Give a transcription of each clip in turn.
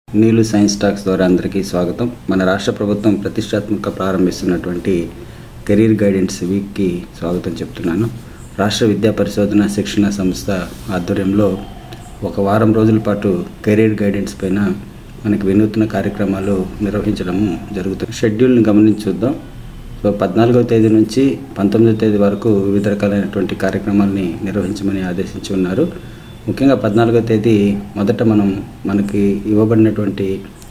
నీలు science talks ద్వారా అందరికీ స్వాగతం మన రాష్ట్ర ప్రభుత్వం ప్రతిష్టాత్మక ప్రారంభిస్తున్నటువంటి కెరీర్ గైడెన్స్ వీక్కి స్వాగతం చెప్తున్నాను రాష్ట్ర విద్యా పరిశోధన శిక్షణ సంస్థ ఆధ్వర్యంలో ఒక వారం రోజుల పాటు కెరీర్ గైడెన్స్ పైన మనకి వినూత్న కార్యక్రమాలు నిర్వహించడము జరుగుతుంది షెడ్యూల్ని గమనించి చూద్దాం సో పద్నాలుగవ తేదీ నుంచి పంతొమ్మిదవ తేదీ వరకు వివిధ రకాలైనటువంటి కార్యక్రమాల్ని నిర్వహించమని ఆదేశించి ఉన్నారు ముఖ్యంగా పద్నాలుగో తేదీ మొదట మనం మనకి ఇవ్వబడినటువంటి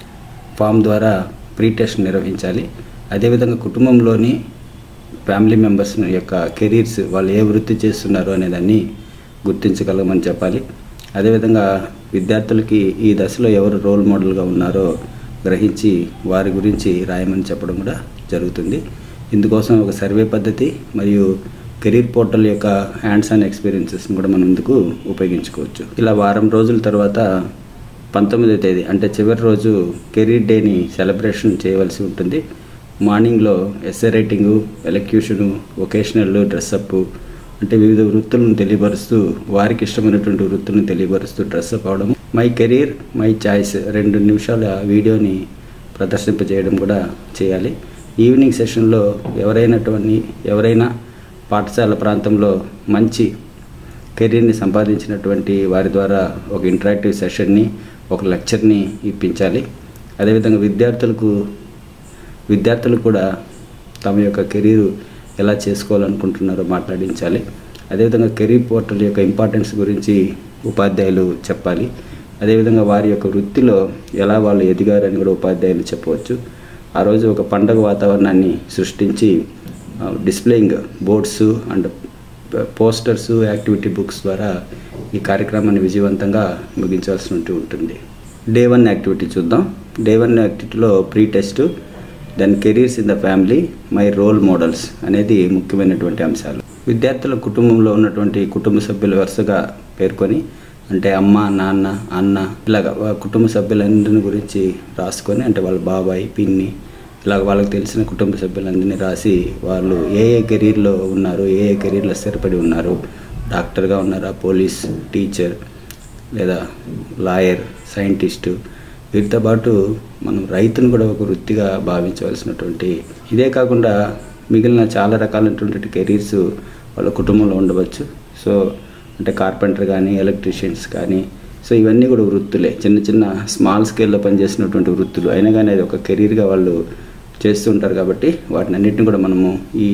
ఫామ్ ద్వారా ప్రీ టెస్ట్ నిర్వహించాలి అదేవిధంగా కుటుంబంలోని ఫ్యామిలీ మెంబర్స్ యొక్క కెరీర్స్ వాళ్ళు ఏ వృత్తి చేస్తున్నారు అనే దాన్ని గుర్తించగలమని చెప్పాలి అదేవిధంగా విద్యార్థులకి ఈ దశలో ఎవరు రోల్ మోడల్గా ఉన్నారో గ్రహించి వారి గురించి రాయమని చెప్పడం కూడా జరుగుతుంది ఇందుకోసం ఒక సర్వే పద్ధతి మరియు కెరీర్ పోర్టల్ యొక్క హ్యాండ్స్ ఆన్ ఎక్స్పీరియన్సెస్ని కూడా మనం ఇందుకు ఉపయోగించుకోవచ్చు ఇలా వారం రోజుల తర్వాత పంతొమ్మిదో తేదీ అంటే చివరి రోజు కెరీర్ డేని సెలబ్రేషన్ చేయవలసి ఉంటుంది మార్నింగ్లో essay writing elocution vocational dress up అంటే వివిధ వృత్తులను తెలియపరుస్తూ వారికి ఇష్టమైనటువంటి వృత్తులను తెలియపరుస్తూ డ్రెస్అప్ అవడం మై కెరీర్ మై చాయిస్ రెండు నిమిషాల వీడియోని ప్రదర్శింపజేయడం కూడా చేయాలి ఈవినింగ్ సెషన్లో ఎవరైనటువంటి ఎవరైనా పాఠశాల ప్రాంతంలో మంచి కెరీర్ని సంపాదించినటువంటి వారి ద్వారా ఒక ఇంటరాక్టివ్ సెషన్ని ఒక లెక్చర్ని ఇప్పించాలి అదేవిధంగా విద్యార్థులకు విద్యార్థులు కూడా తమ యొక్క కెరీర్ ఎలా చేసుకోవాలనుకుంటున్నారో మాట్లాడించాలి అదేవిధంగా కెరీర్ పోర్టల్ యొక్క ఇంపార్టెన్స్ గురించి ఉపాధ్యాయులు చెప్పాలి అదేవిధంగా వారి యొక్క వృత్తిలో ఎలా వాళ్ళు ఎదిగారని కూడా ఉపాధ్యాయులు చెప్పవచ్చు ఆ రోజు ఒక పండగ వాతావరణాన్ని సృష్టించి displaying boards and posters activity books ద్వారా ఈ కార్యక్రమాన్ని విజయవంతంగా ముగించాల్సి ఉంటుంది డే వన్ యాక్టివిటీ చూద్దాం డే వన్ యాక్టివిటీలో pre test then careers in the family my role models అనేది ముఖ్యమైనటువంటి అంశాలు విద్యార్థుల కుటుంబంలో ఉన్నటువంటి కుటుంబ సభ్యులు వరుసగా పేర్కొని అంటే అమ్మ నాన్న అన్న ఇలాగ కుటుంబ సభ్యులందరిని గురించి రాసుకొని అంటే వాళ్ళ బాబాయ్ పిన్ని ఇలాగ వాళ్ళకి తెలిసిన కుటుంబ సభ్యులందరినీ రాసి వాళ్ళు ఏ ఏ కెరీర్లో ఉన్నారు ఏ ఏ కెరీర్లో స్థిరపడి ఉన్నారు డాక్టర్గా ఉన్నారా పోలీస్ టీచర్ లేదా లాయర్ సైంటిస్టు వీటితో పాటు మనం రైతును కూడా ఒక వృత్తిగా భావించవలసినటువంటి ఇదే కాకుండా మిగిలిన చాలా రకాలైనటువంటి కెరీర్స్ వాళ్ళ కుటుంబంలో ఉండవచ్చు సో అంటే కార్పెంటర్ కానీ ఎలక్ట్రీషియన్స్ కానీ సో ఇవన్నీ కూడా వృత్తులే చిన్న చిన్న స్మాల్ స్కేల్లో పనిచేసినటువంటి వృత్తులు అయినా కానీ అది ఒక కెరీర్గా వాళ్ళు చేస్తూ ఉంటారు కాబట్టి వాటిని అన్నింటిని కూడా మనము ఈ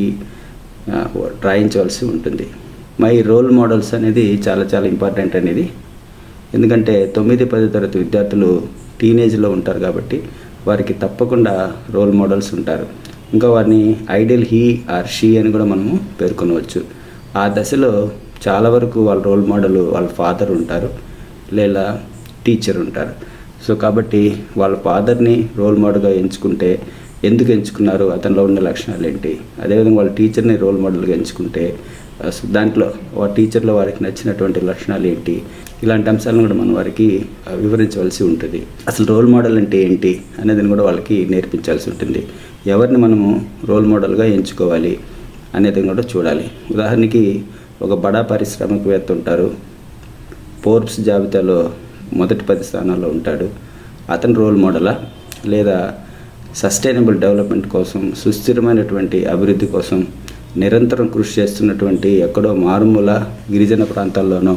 రాయించవలసి ఉంటుంది మై రోల్ మోడల్స్ అనేది చాలా చాలా ఇంపార్టెంట్ అనేది ఎందుకంటే తొమ్మిది పది తరగతి విద్యార్థులు టీనేజ్లో ఉంటారు కాబట్టి వారికి తప్పకుండా రోల్ మోడల్స్ ఉంటారు ఇంకా వారిని ఐడియల్ హీ ఆర్ షీ అని కూడా మనము పేర్కొనవచ్చు ఆ దశలో చాలా వరకు వాళ్ళ రోల్ మోడల్ వాళ్ళ ఫాదర్ ఉంటారు లేదా టీచర్ ఉంటారు సో కాబట్టి వాళ్ళ ఫాదర్ని రోల్ మోడల్గా ఎంచుకుంటే ఎందుకు ఎంచుకున్నారు అతనిలో ఉన్న లక్షణాలు ఏంటి అదేవిధంగా వాళ్ళ టీచర్ని రోల్ మోడల్గా ఎంచుకుంటే దాంట్లో ఆ టీచర్లో వారికి నచ్చినటువంటి లక్షణాలు ఏంటి ఇలాంటి అంశాలను కూడా మనం వారికి వివరించవలసి ఉంటుంది అసలు రోల్ మోడల్ అంటే ఏంటి అనేది కూడా వాళ్ళకి నేర్పించాల్సి ఉంటుంది ఎవరిని మనము రోల్ మోడల్గా ఎంచుకోవాలి అనేది కూడా చూడాలి ఉదాహరణకి ఒక బడా పారిశ్రామికవేత్త ఉంటారు ఫోర్బ్స్ జాబితాలో మొదటి పది స్థానాల్లో ఉంటాడు అతని రోల్ మోడలా లేదా సస్టైనబుల్ డెవలప్మెంట్ కోసం సుస్థిరమైనటువంటి అభివృద్ధి కోసం నిరంతరం కృషి చేస్తున్నటువంటి ఎక్కడో మారుమూల గిరిజన ప్రాంతాల్లోనో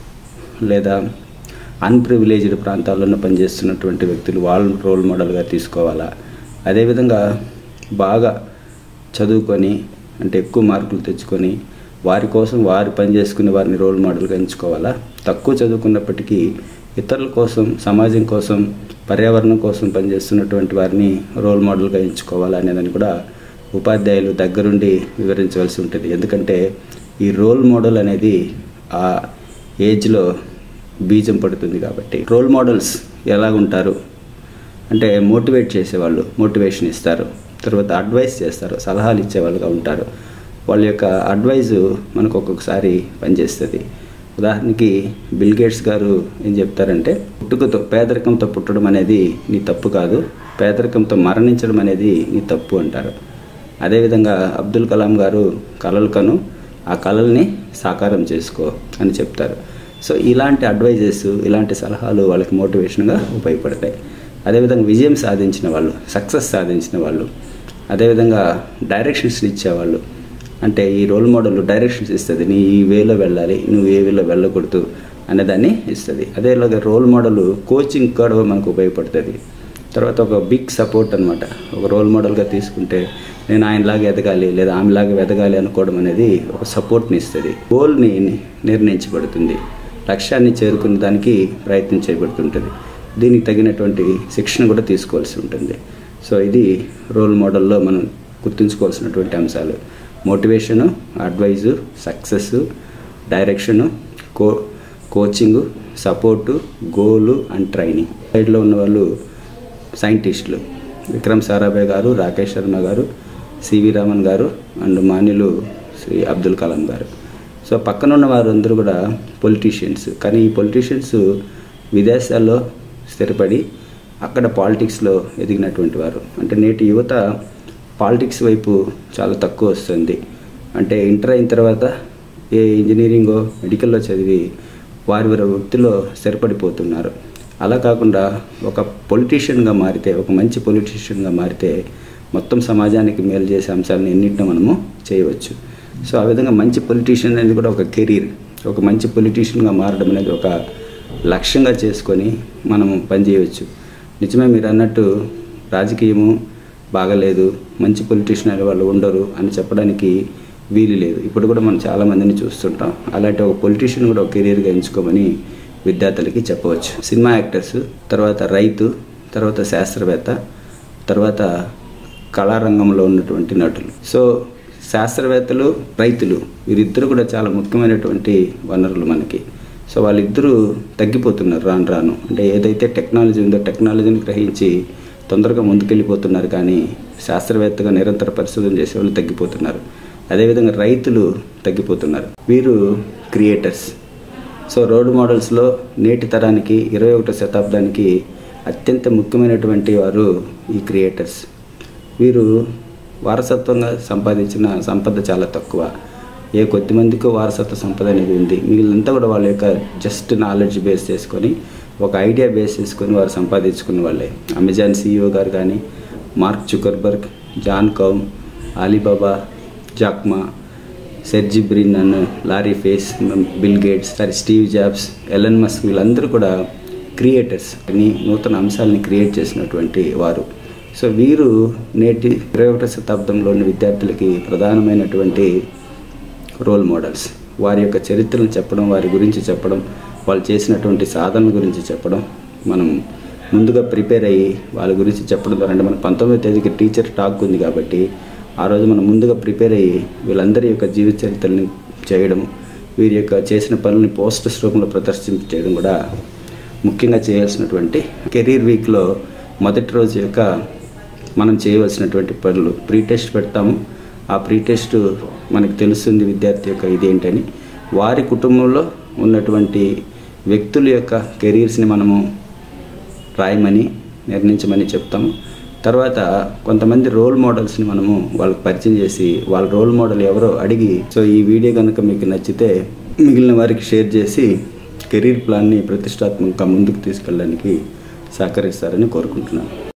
లేదా అన్ప్రివిలేజ్డ్ ప్రాంతాల్లోనూ పనిచేస్తున్నటువంటి వ్యక్తులు వాళ్ళ రోల్ మోడల్గా తీసుకోవాలా అదేవిధంగా బాగా చదువుకొని అంటే ఎక్కువ మార్కులు తెచ్చుకొని వారి కోసం వారు పనిచేసుకునే వారిని రోల్ మోడల్గా ఎంచుకోవాలా తక్కువ చదువుకున్నప్పటికీ ఇతరుల కోసం సమాజం కోసం పర్యావరణం కోసం పనిచేస్తున్నటువంటి వారిని రోల్ మోడల్గా ఎంచుకోవాలా అనేదని కూడా ఉపాధ్యాయులు దగ్గరుండి వివరించవలసి ఉంటుంది ఎందుకంటే ఈ రోల్ మోడల్ అనేది ఆ ఏజ్లో బీజం పడుతుంది కాబట్టి రోల్ మోడల్స్ ఎలా ఉంటారు అంటే మోటివేట్ చేసేవాళ్ళు మోటివేషన్ ఇస్తారు తర్వాత అడ్వైస్ చేస్తారు సలహాలు ఇచ్చేవాళ్ళుగా ఉంటారు వాళ్ళ యొక్క అడ్వైజు మనకు ఒక్కొక్కసారి పనిచేస్తుంది ఉదాహరణకి బిల్ గేట్స్ గారు ఏం చెప్తారంటే పుట్టుకతో పేదరికంతో పుట్టడం అనేది నీ తప్పు కాదు పేదరికంతో మరణించడం అనేది నీ తప్పు అంటారు అదేవిధంగా అబ్దుల్ కలాం గారు కలలు కను ఆ కళల్ని సాకారం చేసుకో అని చెప్తారు సో ఇలాంటి అడ్వైజెస్ ఇలాంటి సలహాలు వాళ్ళకి మోటివేషన్గా ఉపయోగపడతాయి అదేవిధంగా విజయం సాధించిన వాళ్ళు సక్సెస్ సాధించిన వాళ్ళు అదేవిధంగా డైరెక్షన్స్ ఇచ్చేవాళ్ళు అంటే ఈ రోల్ మోడల్ డైరెక్షన్స్ ఇస్తుంది నీ ఈ వేలో వెళ్ళాలి నువ్వు ఏ వేలో వెళ్ళకూడదు అనేదాన్ని ఇస్తుంది అదేలాగా రోల్ మోడల్ కోచింగ్ కూడా మనకు ఉపయోగపడుతుంది తర్వాత ఒక బిగ్ సపోర్ట్ అనమాట ఒక రోల్ మోడల్గా తీసుకుంటే నేను ఆయనలాగా ఎదగాలి లేదా ఆమెలాగా ఎదగాలి అనుకోవడం అనేది ఒక సపోర్ట్ని ఇస్తుంది గోల్ని నిర్ణయించబడుతుంది లక్ష్యాన్ని చేరుకునే దానికి ప్రయత్నం చేయబడుతుంటుంది దీనికి తగినటువంటి శిక్షణ కూడా తీసుకోవాల్సి ఉంటుంది సో ఇది రోల్ మోడల్లో మనం గుర్తుంచుకోవాల్సినటువంటి అంశాలు motivation advice success direction co coaching support goal and training సైడ్లో ఉన్న వాళ్ళు సైంటిస్టులు విక్రమ్ సారాభాయ్ గారు రాకేష్ శర్మ గారు సివి రామన్ గారు అండ్ మాన్యులు శ్రీ అబ్దుల్ కలాం గారు సో పక్కన ఉన్న వారందరూ కూడా పొలిటీషియన్స్ కానీ ఈ పొలిటీషియన్స్ విదేశాల్లో స్థిరపడి అక్కడ పాలిటిక్స్లో ఎదిగినటువంటి వారు అంటే నేటి యువత పాలిటిక్స్ వైపు చాలా తక్కువ వస్తుంది అంటే ఇంటర్ అయిన తర్వాత ఏ ఇంజనీరింగో మెడికల్లో చదివి వారి వారి వృత్తిలో స్థిరపడిపోతున్నారు అలా కాకుండా ఒక పొలిటీషియన్గా మారితే ఒక మంచి పొలిటీషియన్గా మారితే మొత్తం సమాజానికి మేలు చేసే అంశాలను ఎన్నింటినో మనము చేయవచ్చు సో ఆ విధంగా మంచి పొలిటీషియన్ అనేది కూడా ఒక కెరీర్ ఒక మంచి పొలిటీషియన్గా మారడం అనేది ఒక లక్ష్యంగా చేసుకొని మనము పనిచేయవచ్చు నిజమే మీరు అన్నట్టు రాజకీయము బాగలేదు మంచి పొలిటీషియన్ అనే వాళ్ళు ఉండరు అని చెప్పడానికి వీలు లేదు ఇప్పుడు కూడా మనం చాలామందిని చూస్తుంటాం అలాంటి ఒక పొలిటీషియన్ కూడా ఒక కెరీర్గా ఎంచుకోమని విద్యార్థులకి చెప్పవచ్చు సినిమా యాక్టర్స్ తర్వాత రైతు తర్వాత శాస్త్రవేత్త తర్వాత కళారంగంలో ఉన్నటువంటి నటులు సో శాస్త్రవేత్తలు రైతులు వీరిద్దరు కూడా చాలా ముఖ్యమైనటువంటి వనరులు మనకి సో వాళ్ళిద్దరూ తగ్గిపోతున్నారు రాను రాను అంటే ఏదైతే టెక్నాలజీ ఉందో టెక్నాలజీని గ్రహించి తొందరగా ముందుకెళ్ళిపోతున్నారు కానీ శాస్త్రవేత్తగా నిరంతర పరిశోధన చేసే వాళ్ళు తగ్గిపోతున్నారు అదేవిధంగా రైతులు తగ్గిపోతున్నారు వీరు క్రియేటర్స్ సో రోడ్ మోడల్స్లో నేటి తరానికి ఇరవై ఒకటో శతాబ్దానికి అత్యంత ముఖ్యమైనటువంటి వారు ఈ క్రియేటర్స్ వీరు వారసత్వంగా సంపాదించిన సంపద చాలా తక్కువ ఏ కొద్ది మందికో వారసత్వ సంపద అనేది ఉంది మిగిలినంతా కూడా వాళ్ళ యొక్క జస్ట్ నాలెడ్జ్ బేస్ చేసుకొని ఒక ఐడియా బేస్ చేసుకొని వారు సంపాదించుకున్న వాళ్ళే అమెజాన్ సీఈఓ గారు కానీ Mark Zuckerberg Jan Koum Alibaba Jack Ma Sergey Brin and Larry face Bill Gates sorry Steve Jobs Elon Musk వీళ్ళందరూ కూడా క్రియేటర్స్ అని నూతన అంశాలని క్రియేట్ చేసినటువంటి వారు సో వీరు నేటి ఇరవై ఒకటో శతాబ్దంలోని విద్యార్థులకి ప్రధానమైనటువంటి రోల్ మోడల్స్ వారి యొక్క చరిత్రను చెప్పడం వారి గురించి చెప్పడం వాళ్ళు చేసినటువంటి సాధనల గురించి చెప్పడం మనం ముందుగా ప్రిపేర్ అయ్యి వాళ్ళ గురించి చెప్పడం ద్వారా అంటే మన పంతొమ్మిదో తేదీకి టీచర్ టాక్ ఉంది కాబట్టి ఆ రోజు మనం ముందుగా ప్రిపేర్ అయ్యి వీళ్ళందరి యొక్క జీవిత చరిత్రని చేయడం వీరి యొక్క చేసిన పనులని పోస్టర్స్ రూపంలో ప్రదర్శింప చేయడం కూడా ముఖ్యంగా చేయాల్సినటువంటి కెరీర్ వీక్లో మొదటి రోజు యొక్క మనం చేయవలసినటువంటి పనులు ప్రీ టెస్ట్ పెడతాము ఆ ప్రీ టెస్ట్ మనకు తెలుస్తుంది విద్యార్థి యొక్క ఇదేంటని వారి కుటుంబంలో ఉన్నటువంటి వ్యక్తుల యొక్క కెరీర్స్ని మనము రాయమని నిర్ణయించమని చెప్తాము తర్వాత కొంతమంది రోల్ మోడల్స్ని మనము వాళ్ళకి పరిచయం చేసి వాళ్ళ రోల్ మోడల్ ఎవరో అడిగి సో ఈ వీడియో కనుక మీకు నచ్చితే మిగిలిన వారికి షేర్ చేసి కెరీర్ ప్లాన్ని ప్రతిష్టాత్మకంగా ముందుకు తీసుకెళ్ళడానికి సహకరిస్తారని కోరుకుంటున్నాను